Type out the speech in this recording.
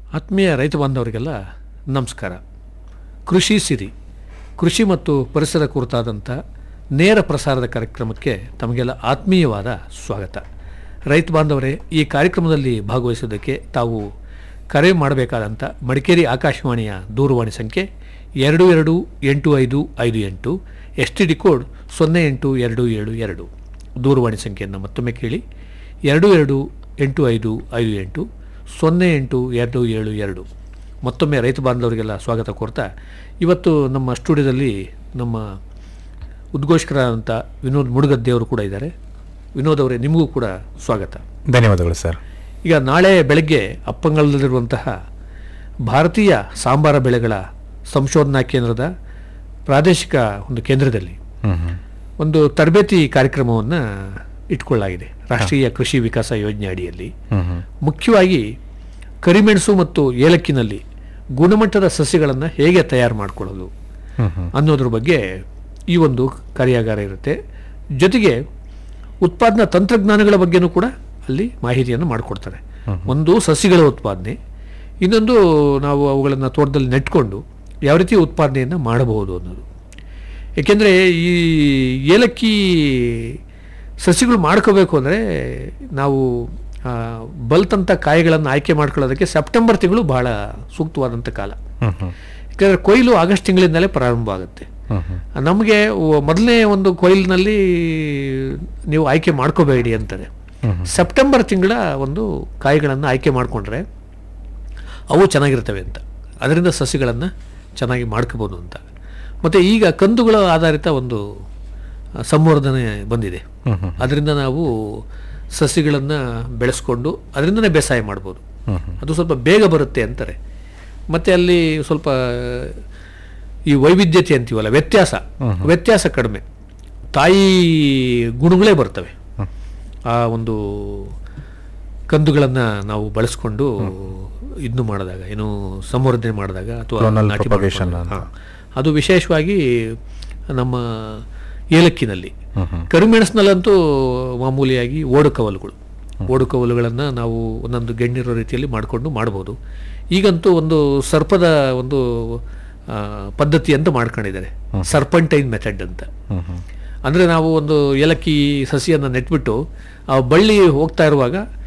ಆತ್ಮೀಯ ರೈತ ಬಾಂಧವರಿಗೆಲ್ಲ ನಮಸ್ಕಾರ ಕೃಷಿ ಸಿರಿ ಕೃಷಿ ಮತ್ತು ಪರಿಸರ ಕುರಿತಾದಂಥ ನೇರ ಪ್ರಸಾರದ ಕಾರ್ಯಕ್ರಮಕ್ಕೆ ತಮಗೆಲ್ಲ ಆತ್ಮೀಯವಾದ ಸ್ವಾಗತ ರೈತ ಬಾಂಧವರೇ ಈ ಕಾರ್ಯಕ್ರಮದಲ್ಲಿ ಭಾಗವಹಿಸೋದಕ್ಕೆ ತಾವು ಕರೆ ಮಾಡಬೇಕಾದಂಥ ಮಡಿಕೇರಿ ಆಕಾಶವಾಣಿಯ ದೂರವಾಣಿ ಸಂಖ್ಯೆ ಎರಡು ಎರಡು ಎಂಟು ಐದು ಐದು ಎಂಟು ಎಸ್ ಟಿ ಡಿ ಕೋಡ್ ಸೊನ್ನೆ ಎಂಟು ಎರಡು ಏಳು ಎರಡು ದೂರವಾಣಿ ಸಂಖ್ಯೆಯನ್ನು ಮತ್ತೊಮ್ಮೆ ಕೇಳಿ ಎರಡು ಎರಡು ಎಂಟು ಐದು ಐದು ಎಂಟು ಸೊನ್ನೆ ಎಂಟು ಎರಡು ಏಳು ಎರಡು ಮತ್ತೊಮ್ಮೆ ರೈತ ಬಾಂಧವರಿಗೆಲ್ಲ ಸ್ವಾಗತ ಕೋರ್ತಾ ಇವತ್ತು ನಮ್ಮ ಸ್ಟುಡಿಯೋದಲ್ಲಿ ನಮ್ಮ ಉದ್ಘೋಷಕರ ಅಂತ ವಿನೋದ್ ಮುಡುಗದ್ದೆಯವರು ಕೂಡ ಇದ್ದಾರೆ ವಿನೋದ್ ಅವರೇ ನಿಮಗೂ ಕೂಡ ಸ್ವಾಗತ ಧನ್ಯವಾದಗಳು ಸರ್ ಈಗ ನಾಳೆ ಬೆಳಗ್ಗೆ ಅಪ್ಪಂಗಲದಲ್ಲಿರುವಂತಹ ಭಾರತೀಯ ಸಾಂಬಾರ ಬೆಳೆಗಳ ಸಂಶೋಧನಾ ಕೇಂದ್ರದ ಪ್ರಾದೇಶಿಕ ಒಂದು ಕೇಂದ್ರದಲ್ಲಿ ಹ್ಮ್ ಹ್ಮ್. ಒಂದು ತರಬೇತಿ ಕಾರ್ಯಕ್ರಮವನ್ನು ಇಟ್ಕೊಳ್ಳಲಾಗಿದೆ ರಾಷ್ಟ್ರೀಯ ಕೃಷಿ ವಿಕಾಸ ಯೋಜನೆ ಅಡಿಯಲ್ಲಿ ಹ್ಮ್ ಹ್ಮ್. ಮುಖ್ಯವಾಗಿ ಕರಿಮೆಣಸು ಮತ್ತು ಏಲಕ್ಕಿನಲ್ಲಿ ಗುಣಮಟ್ಟದ ಸಸ್ಯಗಳನ್ನು ಹೇಗೆ ತಯಾರು ಮಾಡಿಕೊಳ್ಳೋದು ಹ್ಮ್ ಹ್ಮ್. ಅನ್ನೋದ್ರ ಬಗ್ಗೆ ಈ ಒಂದು ಕಾರ್ಯಾಗಾರ ಇರುತ್ತೆ ಜೊತೆಗೆ ಉತ್ಪಾದನಾ ತಂತ್ರಜ್ಞಾನಗಳ ಬಗ್ಗೆನೂ ಕೂಡ ಅಲ್ಲಿ ಮಾಹಿತಿಯನ್ನು ಮಾಡಿಕೊಡ್ತಾರೆ ಒಂದು ಸಸಿಗಳ ಉತ್ಪಾದನೆ ಇನ್ನೊಂದು ನಾವು ಅವುಗಳನ್ನು ತೋಟದಲ್ಲಿ ನೆಟ್ಕೊಂಡು ಯಾವ ರೀತಿ ಉತ್ಪಾದನೆಯನ್ನು ಮಾಡಬಹುದು ಅನ್ನೋದು ಏಕೆಂದರೆ ಈ ಏಲಕ್ಕಿ ಸಸಿಗಳು ಮಾಡ್ಕೋಬೇಕು ಅಂದರೆ ನಾವು ಆ, ಬಲ್ತಂಥ ಕಾಯಿಗಳನ್ನು ಆಯ್ಕೆ ಮಾಡ್ಕೊಳ್ಳೋದಕ್ಕೆ ಸೆಪ್ಟೆಂಬರ್ ತಿಂಗಳು ಬಹಳ ಸೂಕ್ತವಾದಂಥ ಕಾಲ ಹ್ಮ್ ಹ್ಮ್. ಯಾಕಂದರೆ ಕೊಯ್ಲು ಆಗಸ್ಟ್ ತಿಂಗಳಿಂದಲೇ ಪ್ರಾರಂಭ ಆಗುತ್ತೆ ಹ್ಮ್ ಹ್ಮ್. ನಮಗೆ ಮೊದಲನೇ ಒಂದು ಕೊಯ್ಲಿನಲ್ಲಿ ನೀವು ಆಯ್ಕೆ ಮಾಡ್ಕೋಬೇಡಿ ಅಂತಾರೆ ಸೆಪ್ಟೆಂಬರ್ ತಿಂಗಳ ಒಂದು ಕಾಯಿಗಳನ್ನು ಆಯ್ಕೆ ಮಾಡಿಕೊಂಡ್ರೆ ಅವು ಚೆನ್ನಾಗಿರ್ತವೆ ಅಂತ ಅದರಿಂದ ಸಸಿಗಳನ್ನು ಚೆನ್ನಾಗಿ ಮಾಡ್ಕೋಬೋದು ಅಂತ ಮತ್ತು ಈಗ ಕಂದುಗಳ ಆಧಾರಿತ ಒಂದು ಆ, ಸಂವರ್ಧನೆ ಬಂದಿದೆ ಹ್ಮ್ ಹ್ಮ್. ಅದರಿಂದ ನಾವು ಸಸಿಗಳನ್ನು ಬೆಳೆಸ್ಕೊಂಡು ಅದರಿಂದನೇ ಬೇಸಾಯ ಮಾಡ್ಬೋದು ಹ್ಮ್ ಹ್ಮ್. ಅದು ಸ್ವಲ್ಪ ಬೇಗ ಬರುತ್ತೆ ಅಂತಾರೆ ಮತ್ತು ಅಲ್ಲಿ ಸ್ವಲ್ಪ ಈ ವೈವಿಧ್ಯತೆ ಅಂತೀವಲ್ಲ ವ್ಯತ್ಯಾಸ ವ್ಯತ್ಯಾಸ ಕಡಿಮೆ ತಾಯಿ ಗುಣಗಳೇ ಬರ್ತವೆ ಆ ಒಂದು ಕಂದುಗಳನ್ನು ನಾವು ಬಳಸ್ಕೊಂಡು ಇದನ್ನು ಮಾಡಿದಾಗ ಏನು ಸಂವರ್ಧನೆ ಮಾಡಿದಾಗ ಅಥವಾ Clonal ನಾಟಿ propagation ಮಾಡ್ಕೊಂಡಾಗ. ಅಂತ. ಹಾ. ಅದು ವಿಶೇಷವಾಗಿ ನಮ್ಮ ಏಲಕ್ಕಿನಲ್ಲಿ ಹ್ಮ್ ಹ್ಮ್. ಕರಿಮೆಣಸಿನಲ್ಲಂತೂ ಮಾಮೂಲಿಯಾಗಿ ಓಡುಕವಲುಗಳು ಓಡುಕವಲುಗಳನ್ನು ನಾವು ಒಂದೊಂದು ಗೆಣ್ಣಿರೋ ರೀತಿಯಲ್ಲಿ ಮಾಡಿಕೊಂಡು ಮಾಡ್ಬೋದು ಈಗಂತೂ ಒಂದು ಸರ್ಪದ ಒಂದು ಆ, ಪದ್ಧತಿ ಅಂತ ಮಾಡ್ಕೊಂಡಿದ್ದಾರೆ ಸರ್ಪಂಟೈನ್ ಮೆಥಡ್ ಅಂತ ಹ್ಮ್ ಹ್ಮ್. ಅಂದರೆ ನಾವು ಒಂದು ಏಲಕ್ಕಿ ಸಸಿಯನ್ನು ನೆಟ್ಬಿಟ್ಟು ಆ ಬಳ್ಳಿ ಹೋಗ್ತಾ ಇರುವಾಗ